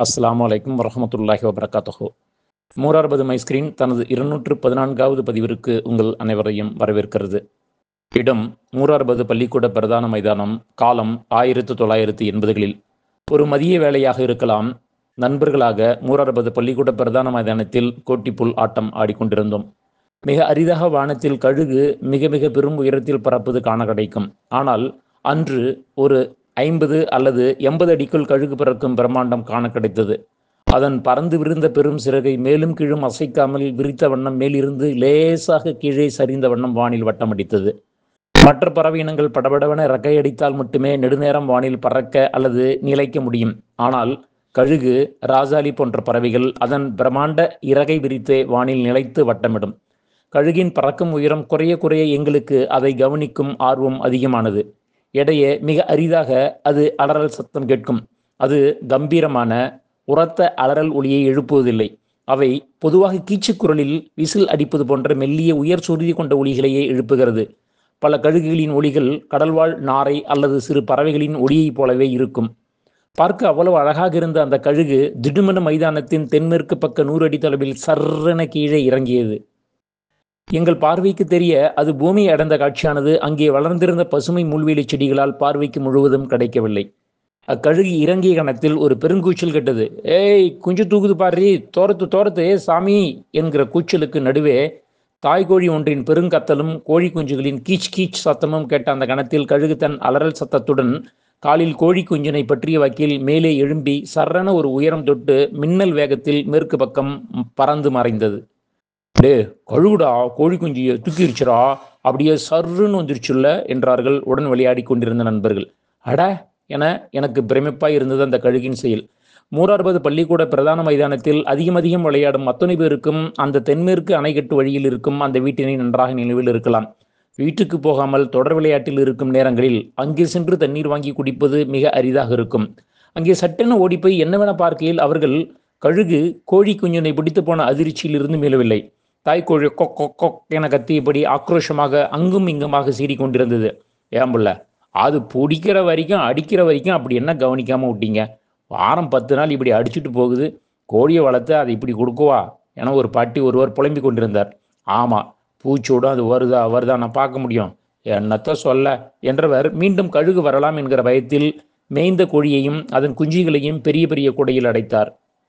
அஸ்ஸலாமு அலைக்கும் வரஹமத்துல்லாஹி வபரகாத்துஹு மூரார்பது மை ஸ்கிரீன் தனது இருநூற்று பதினான்காவது பதிவிற்கு உங்கள் அனைவரையும் வரவேற்கிறது இடம் மூரார்பது பள்ளிக்கூட பிரதான மைதானம் காலம் ஆயிரத்து தொள்ளாயிரத்து எண்பதுகளில் ஒரு மதிய வேலையாக இருக்கலாம் நண்பர்களாக மூரார்பது பள்ளிக்கூட பிரதான மைதானத்தில் கோட்டிப்புல் ஆட்டம் ஆடிக்கொண்டிருந்தோம் மிக அரிதாக வானத்தில் கழுகு மிக மிக பெரும் உயரத்தில் பறப்பது காண கிடைக்கும் ஆனால் அன்று ஒரு ஐம்பது அல்லது எண்பது அடிக்குள் கழுகு பிறக்கும் பிரம்மாண்டம் காண கிடைத்தது அதன் பறந்து விரிந்த பெரும் சிறகை மேலும் கீழும் அசைக்காமல் விரித்த வண்ணம் மேலிருந்து லேசாக கீழே சரிந்த வண்ணம் வானில் வட்டமடித்தது மற்ற பறவை இனங்கள் படபடவென ரெக்கையடித்தால் மட்டுமே நெடுநேரம் வானில் பறக்க அல்லது நிலைக்க முடியும் ஆனால் கழுகு ராசாலி போன்ற பறவைகள் அதன் பிரம்மாண்ட இறகை விரித்தே வானில் நிலைத்து வட்டமிடும் கழுகின் பறக்கும் உயரம் குறைய குறைய எங்களுக்கு அதை கவனிக்கும் ஆர்வம் அதிகமானது இடையே மிக அரிதாக அது அலறல் சத்தம் கேட்கும் அது கம்பீரமான உரத்த அலறல் ஒளியை எழுப்புவதில்லை அவை பொதுவாக கீச்சுக் குரலில் விசில் அடிப்பது போன்ற மெல்லிய உயர் சுருதி கொண்ட ஒளிகளையே எழுப்புகிறது பல கழுகுகளின் ஒளிகள் கடல்வாழ் நாரை அல்லது சிறு பறவைகளின் ஒளியைப் போலவே இருக்கும் பார்க்க அவ்வளவு அழகாக இருந்த அந்த கழுகு திடுமென மைதானத்தின் தென்மேற்கு பக்க நூறு அடி தொலைவில் சர்ரென கீழே இறங்கியது எங்கள் பார்வைக்கு தெரிய அது பூமியை அடைந்த காட்சியானது அங்கே வளர்ந்திருந்த பசுமை முள்வேலி செடிகளால் பார்வைக்கு முழுவதும் கிடைக்கவில்லை அக்கழுகு இறங்கிய கணத்தில் ஒரு பெருங்கூச்சல் கெட்டது ஏய் குஞ்சு தூக்குது பாரு தோரத்து தோரத்து சாமி என்கிற கூச்சலுக்கு நடுவே தாய்கோழி ஒன்றின் பெருங்கத்தலும் கோழி குஞ்சுகளின் கீச் கீச் சத்தமும் கேட்ட அந்த கணத்தில் கழுகு தன் அலறல் சத்தத்துடன் காலில் கோழி குஞ்சினை பற்றிய வக்கீல் மேலே எழும்பி சர்ரென ஒரு உயரம் தொட்டு மின்னல் வேகத்தில் மேற்கு பக்கம் பறந்து மறைந்தது டே கழுகுடா கோழி குஞ்சியை தூக்கிருச்சுரா அப்படியே சர்ருன்னு வந்துருச்சுல்ல என்றார்கள் உடன் விளையாடி கொண்டிருந்த நண்பர்கள் அட என எனக்கு பிரமிப்பாய் இருந்தது அந்த கழுகின் செயல் மூறாறுபது பள்ளிக்கூட பிரதான மைதானத்தில் அதிகம் அதிகம் விளையாடும் அத்தனை பேருக்கும் அந்த தென்மேற்கு அணைக்கட்டு வழியில் இருக்கும் அந்த வீட்டினை நன்றாக நினைவில் இருக்கலாம் வீட்டுக்கு போகாமல் தொடர் விளையாட்டில் இருக்கும் நேரங்களில் அங்கே சென்று தண்ணீர் வாங்கி குடிப்பது மிக அரிதாக இருக்கும் அங்கே சட்டென ஓடிப்போய் என்னவென பார்க்கையில் அவர்கள் கழுகு கோழி குஞ்சினை பிடித்து போன அதிர்ச்சியில் இருந்து மீளவில்லை தாய்க்கோழி கொக் கொக் கொக் என கத்தியபடி ஆக்ரோஷமாக அங்கும் இங்குமாக சீறிக்கொண்டிருந்தது ஏம்புள்ள அது பிடிக்கிற வரைக்கும் அடிக்கிற வரைக்கும் அப்படி என்ன கவனிக்காம விட்டீங்க வாரம் பத்து நாள் இப்படி அடிச்சுட்டு போகுது கோழியை வளர்த்து அதை இப்படி கொடுக்குவா என ஒரு பாட்டி ஒருவர் புலம்பிக் கொண்டிருந்தார் ஆமாம் பூச்சோடும் அது வருதா வருதா நான் பார்க்க முடியும் என்னத்த சொல்ல என்றவர் மீண்டும் கழுகு வரலாம் என்கிற பயத்தில் மேய்ந்த கோழியையும் அதன் குஞ்சுகளையும் பெரிய பெரிய குடையில் அடைத்தார்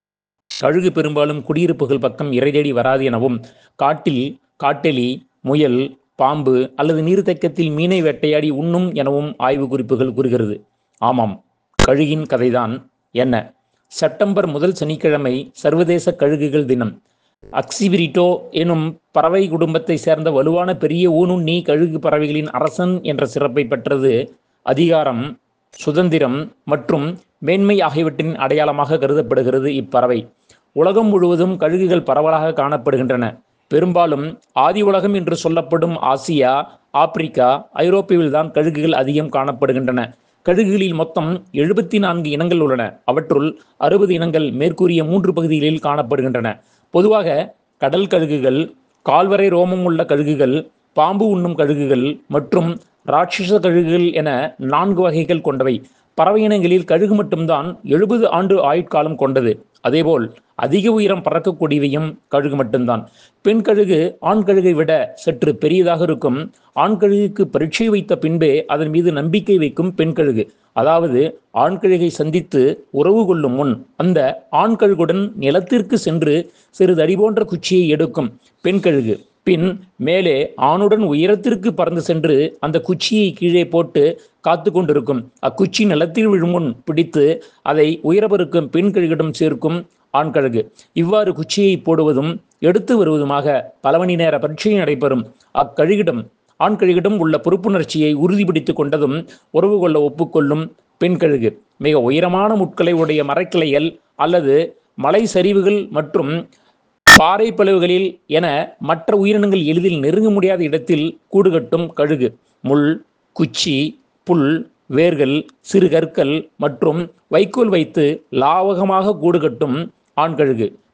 கழுகு பெரும்பாலும் குடியிருப்புகள் பக்கம் இறை தேடி வராது எனவும் காட்டில் காட்டெலி முயல் பாம்பு அல்லது நீர்த்தக்கத்தில் மீனை வேட்டையாடி உண்ணும் எனவும் ஆய்வு குறிப்புகள் கூறுகிறது ஆமாம் கழுகின் கதைதான் என்ன செப்டம்பர் முதல் சனிக்கிழமை சர்வதேச கழுகுகள் தினம் அக்சிபிரிட்டோ எனும் பறவை குடும்பத்தை சேர்ந்த வலுவான பெரிய ஊனுண்ணி கழுகு பறவைகளின் அரசன் என்ற சிறப்பை பெற்றது அதிகாரம் சுதந்திரம் மற்றும் மேன்மை ஆகியவற்றின் அடையாளமாக கருதப்படுகிறது இப்பறவை உலகம் முழுவதும் கழுகுகள் பரவலாக காணப்படுகின்றன பெரும்பாலும் ஆதி உலகம் என்று சொல்லப்படும் ஆசியா ஆப்பிரிக்கா ஐரோப்பாவில்தான் கழுகுகள் அதிகம் காணப்படுகின்றன கழுகுகளில் மொத்தம் எழுபத்தி நான்கு இனங்கள் உள்ளன அவற்றுள் அறுபது இனங்கள் மேற்கூறிய மூன்று பகுதிகளில் காணப்படுகின்றன பொதுவாக கடல் கழுகுகள் கால்வரை ரோமம் உள்ள கழுகுகள் பாம்பு உண்ணும் கழுகுகள் மற்றும் ராட்சச கழுகுகள் என நான்கு வகைகள் கொண்டவை பறவை இனங்களில் கழுகு மட்டும்தான் எழுபது ஆண்டு ஆயுட்காலம் கொண்டது அதேபோல் அதிக உயரம் பறக்கக்கூடியவையும் கழுகு மட்டும்தான் பெண் கழுகு ஆண் கழுகை விட சற்று பெரியதாக இருக்கும் ஆண் கழுகுக்கு பரீட்சை வைத்த பின்பே அதன் மீது நம்பிக்கை வைக்கும் பெண் கழுகு அதாவது ஆண் கழுகை சந்தித்து உறவு கொள்ளும் முன் அந்த ஆண் கழுகுடன் நிலத்திற்கு சென்று சிறிது அடி போன்ற குச்சியை எடுக்கும் பெண் கழுகு பின் மேலே ஆணுடன் உயரத்திற்கு பறந்து சென்று அந்த குச்சியை கீழே போட்டு காத்து கொண்டிருக்கும் அக்குச்சி நிலத்தில் விழும் முன் பிடித்து அதை உயரப்பெருக்கும் பெண் கழுகிடம் சேர்க்கும் ஆண் கழுகு இவ்வாறு குச்சியை போடுவதும் எடுத்து வருவதுமாக பல மணி நேர பரீட்சை நடைபெறும் அக்கழுகிடம் ஆண் கழுகிடம் உள்ள பொறுப்புணர்ச்சியை உறுதிப்படுத்திக் கொண்டதும் உறவு கொள்ள ஒப்புக்கொள்ளும் பெண் கழுகு மிக உயரமான முட்களை உடைய மரக்கிளைகள் அல்லது மலை சரிவுகள் மற்றும் பாறை பழுவுகளில் என மற்ற உயிரினங்கள் எளிதில் நெருங்க முடியாத இடத்தில் கூடு கட்டும் கழுகு முள் குச்சி புல் வேர்கள் சிறு கற்கள் மற்றும் வைக்கோல் வைத்து லாவகமாக கூடு கட்டும் ஆண் கழுகு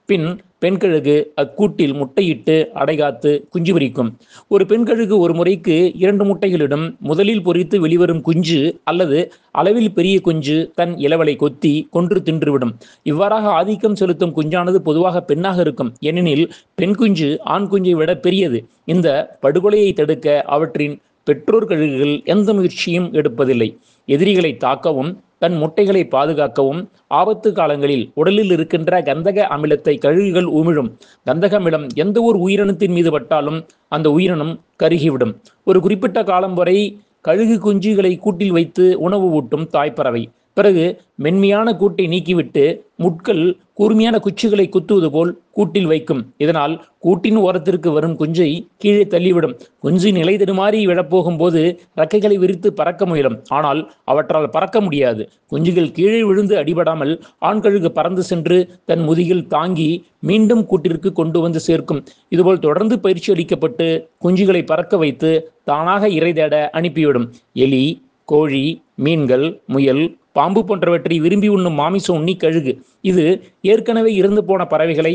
பின் பெண்கழுகு அக்கூட்டில் முட்டையிட்டு அடைகாத்து குஞ்சு பொரிக்கும் ஒரு பெண்கழுகு ஒரு முறைக்கு இரண்டு முட்டைகளிடம் முதலில் பொரித்து வெளிவரும் குஞ்சு அல்லது அளவில் பெரிய குஞ்சு தன் இளவலை கொத்தி கொன்று தின்றுவிடும் இவ்வாறாக ஆதிக்கம் செலுத்தும் குஞ்சானது பொதுவாக பெண்ணாக இருக்கும் ஏனெனில் பெண் குஞ்சு ஆண் குஞ்சை விட பெரியது இந்த படுகொலையை தடுக்க அவற்றின் பெற்றோர் கழுகுகள் எந்த முயற்சியும் எடுப்பதில்லை எதிரிகளை தாக்கவும் தன் முட்டைகளை பாதுகாக்கவும் ஆபத்து காலங்களில் உடலில் இருக்கின்ற கந்தக அமிலத்தை கழுகுகள் உமிழும் கந்தக அமிலம் எந்த ஒரு உயிரினத்தின் மீது பட்டாலும் அந்த உயிரினம் கருகிவிடும் ஒரு குறிப்பிட்ட காலம் வரை கழுகு குஞ்சுகளை கூட்டில் வைத்து உணவு ஊட்டும் தாய்ப்பறவை பிறகு மென்மையான கூட்டை நீக்கிவிட்டு முட்கள் கூர்மையான குச்சிகளை குத்துவது போல் கூட்டில் வைக்கும் இதனால் கூட்டின் ஓரத்திற்கு வரும் குஞ்சை கீழே தள்ளிவிடும் குஞ்சு நிலை தடுமாறி விழப்போகும் போது ரெக்கைகளை விரித்து பறக்க முயலும் ஆனால் அவற்றால் பறக்க முடியாது குஞ்சுகள் கீழே விழுந்து அடிபடாமல் ஆண் கழுகு பறந்து சென்று தன் முதுகில் தாங்கி மீண்டும் கூட்டிற்கு கொண்டு வந்து சேர்க்கும் இதுபோல் தொடர்ந்து பயிற்சி அளிக்கப்பட்டு குஞ்சுகளை பறக்க வைத்து தானாக இறை தேட அனுப்பிவிடும் எலி கோழி மீன்கள் முயல் பாம்பு போன்றவற்றை விரும்பி உண்ணும் மாமிச உண்ணி கழுகு இது ஏற்கனவே இறந்து போன பறவைகளை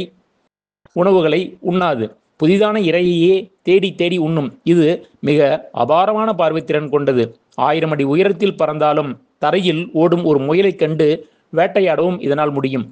உணவுகளை உண்ணாது புதிதான இரையையே தேடி தேடி உண்ணும் இது மிக அபாரமான பார்வைத்திறன் கொண்டது ஆயிரம் அடி உயரத்தில் பறந்தாலும் தரையில் ஓடும் ஒரு முயலைக் கண்டு வேட்டையாடவும் இதனால் முடியும்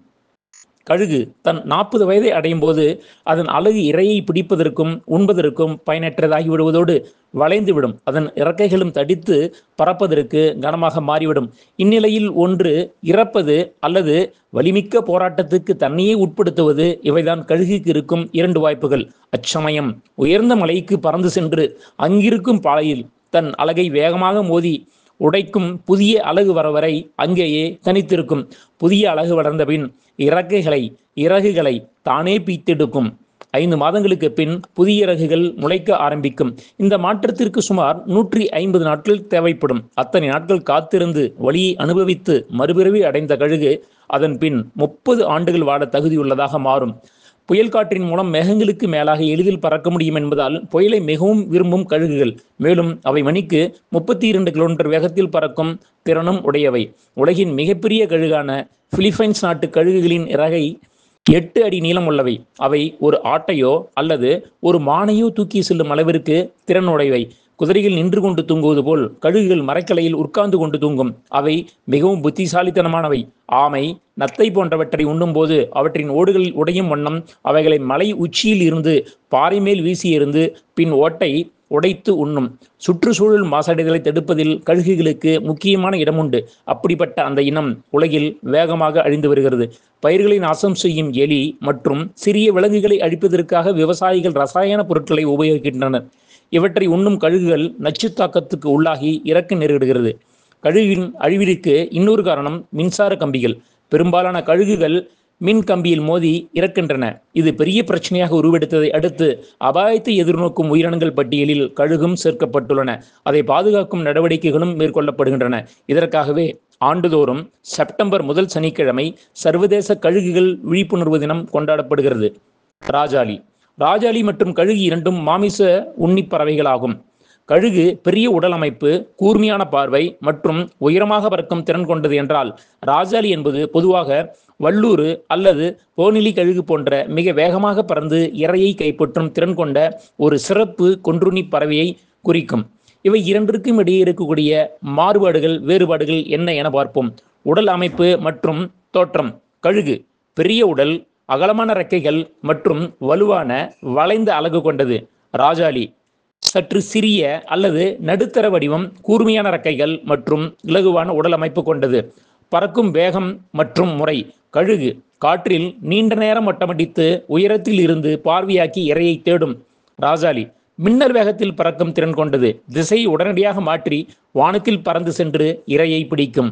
கழுகு தன் நாற்பது வயதை அடையும் போது அதன் அழகு இரையை பிடிப்பதற்கும் உண்பதற்கும் பயனற்றதாகி விடுவதோடு வளைந்து விடும் அதன் இறக்கைகளும் தடித்து பறப்பதற்கு கனமாக மாறிவிடும் இந்நிலையில் ஒன்று இறப்பது அல்லது வலிமிக்க போராட்டத்துக்கு தன்னையே உட்படுத்துவது இவைதான் கழுகுக்கு இருக்கும் இரண்டு வாய்ப்புகள் அச்சமயம் உயர்ந்த மலைக்கு பறந்து சென்று அங்கிருக்கும் பாலையில் தன் அழகை வேகமாக மோதி உடைக்கும் புதிய அழகு வர வரை அங்கேயே தனித்திருக்கும் புதிய அழகு வளர்ந்த பின் இறக்கைகளை இறகுகளை தானே பீத்தெடுக்கும் ஐந்து மாதங்களுக்கு பின் புதிய இறகுகள் முளைக்க ஆரம்பிக்கும் இந்த மாற்றத்திற்கு சுமார் நூற்றி ஐம்பது நாட்கள் தேவைப்படும் அத்தனை நாட்கள் காத்திருந்து வழியை அனுபவித்து மறுபிறவி அடைந்த கழுகு அதன் பின் முப்பது ஆண்டுகள் வாழ தகுதியுள்ளதாக மாறும் புயல் காற்றின் மூலம் மேகங்களுக்கு மேலாக எளிதில் பறக்க முடியும் என்பதால் புயலை மிகவும் விரும்பும் கழுகுகள் மேலும் அவை மணிக்கு முப்பத்தி இரண்டு கிலோமீட்டர் வேகத்தில் பறக்கும் திறனும் உடையவை உலகின் மிகப்பெரிய கழுகான பிலிப்பைன்ஸ் நாட்டு கழுகுகளின் இறகை எட்டு அடி நீளம் உள்ளவை அவை ஒரு ஆட்டையோ அல்லது ஒரு மானையோ தூக்கி செல்லும் அளவிற்கு திறனுடையவை குதிரைகள் நின்று கொண்டு தூங்குவது போல் கழுகுகள் மரக்கலையில் உட்கார்ந்து கொண்டு தூங்கும் அவை மிகவும் புத்திசாலித்தனமானவை ஆமை நத்தை போன்றவற்றை உண்ணும்போது அவற்றின் ஓடுகள் உடையும் வண்ணம் அவைகளை மலை உச்சியில் இருந்து பாறை மேல் வீசியிருந்து பின் ஓட்டை உடைத்து உண்ணும் சுற்றுச்சூழல் மாசடைதலை தடுப்பதில் கழுகுகளுக்கு முக்கியமான இடம் உண்டு அப்படிப்பட்ட அந்த இனம் உலகில் வேகமாக அழிந்து வருகிறது பயிர்களை நாசம் செய்யும் எலி மற்றும் சிறிய விலங்குகளை அழிப்பதற்காக விவசாயிகள் ரசாயன பொருட்களை உபயோகிக்கின்றனர் இவற்றை உண்ணும் கழுகுகள் நச்சு தாக்கத்துக்கு உள்ளாகி இறக்க நேரிடுகிறது கழுகின் அழிவிற்கு இன்னொரு காரணம் மின்சார கம்பிகள் பெரும்பாலான கழுகுகள் மின் கம்பியில் மோதி இறக்கின்றன இது பெரிய பிரச்சனையாக உருவெடுத்ததை அடுத்து அபாயத்தை எதிர்நோக்கும் உயிரினங்கள் பட்டியலில் கழுகும் சேர்க்கப்பட்டுள்ளன அதை பாதுகாக்கும் நடவடிக்கைகளும் மேற்கொள்ளப்படுகின்றன இதற்காகவே ஆண்டுதோறும் செப்டம்பர் முதல் சனிக்கிழமை சர்வதேச கழுகுகள் விழிப்புணர்வு தினம் கொண்டாடப்படுகிறது ராஜாளி ராஜாளி மற்றும் கழுகு இரண்டும் மாமிச உண்ணிப் பறவைகளாகும் கழுகு பெரிய உடல் அமைப்பு கூர்மையான பார்வை மற்றும் உயரமாக பறக்கும் திறன் கொண்டது என்றால் ராஜாளி என்பது பொதுவாக வல்லூறு அல்லது போனிலி கழுகு போன்ற மிக வேகமாக பறந்து இரையை கைப்பற்றும் திறன் கொண்ட ஒரு சிறப்பு கொன்றுண்ணி பறவையை குறிக்கும் இவை இரண்டிற்கும் இடையே இருக்கக்கூடிய மாறுபாடுகள் வேறுபாடுகள் என்ன என பார்ப்போம் உடல் அமைப்பு மற்றும் தோற்றம் கழுகு பெரிய உடல் அகலமான ரெக்கைகள் மற்றும் வலுவான வளைந்த அலகு கொண்டது ராஜாளி சற்று சிறிய அல்லது நடுத்தர வடிவம் கூர்மையான ரெக்கைகள் மற்றும் இலகுவான உடல் அமைப்பு கொண்டது பறக்கும் வேகம் மற்றும் முறை கழுகு காற்றில் நீண்ட நேரம் வட்டமடித்து உயரத்தில் இருந்து பார்வையாக்கி இரையை தேடும் ராஜாளி மின்னல் வேகத்தில் பறக்கும் திறன் கொண்டது திசை உடனடியாக மாற்றி வானத்தில் பறந்து சென்று இரையை பிடிக்கும்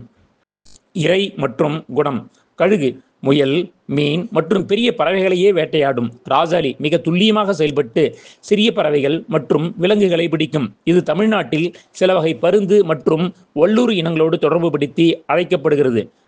இறை மற்றும் குணம் கழுகு முயல் மீன் மற்றும் பெரிய பறவைகளையே வேட்டையாடும் ராஜாளி மிக துல்லியமாக செயல்பட்டு சிறிய பறவைகள் மற்றும் விலங்குகளை பிடிக்கும் இது தமிழ்நாட்டில் சில வகை பருந்து மற்றும் வல்லூர் இனங்களோடு தொடர்பு படுத்தி அழைக்கப்படுகிறது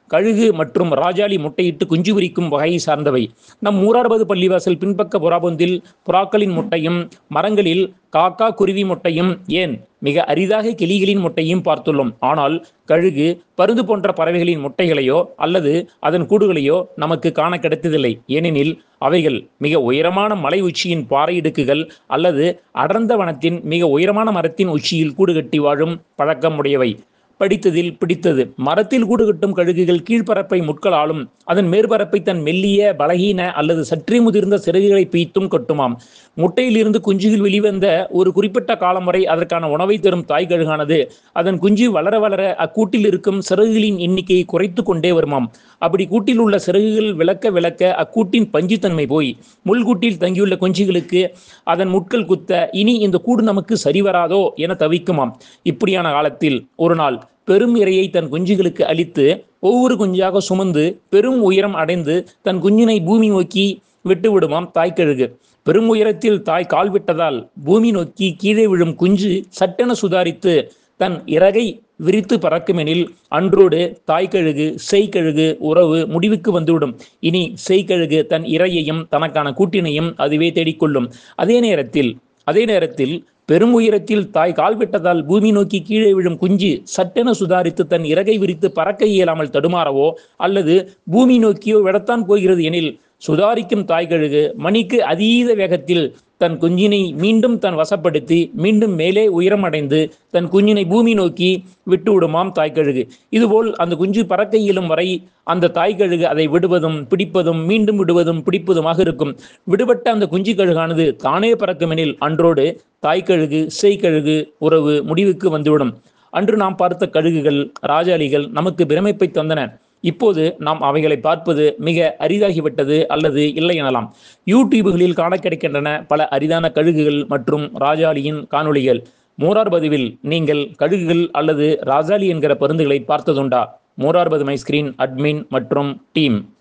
கழுகு மற்றும் ராஜாளி முட்டையிட்டு குஞ்சு பொரிக்கும் வகையை சார்ந்தவை நம் மூரார்பது பள்ளிவாசல் பின்பக்க புறாபொந்தில் புறாக்களின் முட்டையும் மரங்களில் காக்கா குருவி முட்டையும் ஏன் மிக அரிதாக கிளிகளின் முட்டையும் பார்த்துள்ளோம் ஆனால் கழுகு பருந்து போன்ற பறவைகளின் முட்டைகளையோ அல்லது அதன் கூடுகளையோ நமக்கு காண கிடைத்ததில்லை ஏனெனில் அவைகள் மிக உயரமான மலை உச்சியின் பாறை இடுக்குகள் அல்லது அடர்ந்த வனத்தின் மிக உயரமான மரத்தின் உச்சியில் கூடு கட்டி வாழும் பழக்கம் உடையவை படித்ததில் பிடித்தது மரத்தில் கூடு கட்டும் கழுகுகள் கீழ்ப்பரப்பை முட்களாலும் அதன் மேற்பரப்பை தன் மெல்லிய பலகீன அல்லது சற்றே முதிர்ந்த சிறகுகளை பீத்தும் கட்டுமாம் முட்டையிலிருந்து குஞ்சுகள் வெளிவந்த ஒரு குறிப்பிட்ட காலம் வரை அதற்கான உணவை தரும் தாய் கழுகானது அதன் குஞ்சு வளர வளர அக்கூட்டில் இருக்கும் சிறகுகளின் எண்ணிக்கையை குறைத்து கொண்டே வருமாம் அப்படி கூட்டில் உள்ள சிறகுகள் விளக்க விளக்க அக்கூட்டின் பஞ்சுத்தன்மை போய் முள்கூட்டில் தங்கியுள்ள குஞ்சுகளுக்கு அதன் முட்கள் குத்த இனி இந்த கூடு நமக்கு சரிவராதோ என தவிக்குமாம் இப்படியான காலத்தில் ஒரு நாள் பெரும் இரையை தன் குஞ்சுகளுக்கு அளித்து ஒவ்வொரு குஞ்சாக சுமந்து பெரும் உயரம் அடைந்து தன் குஞ்சினை பூமி நோக்கி விட்டு விடுமாம் தாய்க்கழுகு பெரும் உயரத்தில் தாய் கால் விட்டதால் பூமி நோக்கி கீழே விழும் குஞ்சு சட்டென சுதாரித்து தன் இறகை விரித்து பறக்குமெனில் அன்றோடு தாய்க்கழுகு செய்கழுகு உறவு முடிவுக்கு வந்துவிடும் இனி செய்கழுகு தன் இரையையும் தனக்கான கூட்டினையும் அதுவே தேடிக்கொள்ளும் அதே நேரத்தில் அதே நேரத்தில் பெரும் உயரத்தில் தாய் கால் விட்டதால் பூமி நோக்கி கீழே விழும் குஞ்சு சட்டென சுதாரித்து தன் இறகை விரித்து பறக்க இயலாமல் தடுமாறவோ அல்லது பூமி நோக்கியோ விடத்தான் போகிறது எனில் சுதாரிக்கும் தாய்கழுகு மணிக்கு அதீத வேகத்தில் தன் குஞ்சினை மீண்டும் தன் வசப்படுத்தி மீண்டும் மேலே உயரம் அடைந்து தன் குஞ்சினை பூமி நோக்கி விட்டு விடுமாம் தாய்க்கழுகு இதுபோல் அந்த குஞ்சு பறக்க இயலும் வரை அந்த தாய்க்கழுகு அதை விடுவதும் பிடிப்பதும் மீண்டும் விடுவதும் பிடிப்பதுமாக இருக்கும் விடுபட்ட அந்த குஞ்சு கழுகானது தானே பறக்குமெனில் அன்றோடு தாய்க்கழுகு செய்கழுகு உறவு முடிவுக்கு வந்துவிடும் அன்று நாம் பார்த்த கழுகுகள் ராஜாளிகள் நமக்கு பிரமிப்பை தந்தன இப்போது நாம் அவைகளை பார்ப்பது மிக அரிதாகிவிட்டது அல்லது இல்லை எனலாம் யூடியூபுகளில் காண கிடைக்கின்றன பல அரிதான கழுகுகள் மற்றும் ராஜாளியின் காணொளிகள் மூரார் பதிவில் நீங்கள் கழுகுகள் அல்லது ராஜாளி என்கிற பருந்துகளை பார்த்ததுண்டா மூரார் பதுமை ஸ்கிரீன் அட்மின் மற்றும் டீம்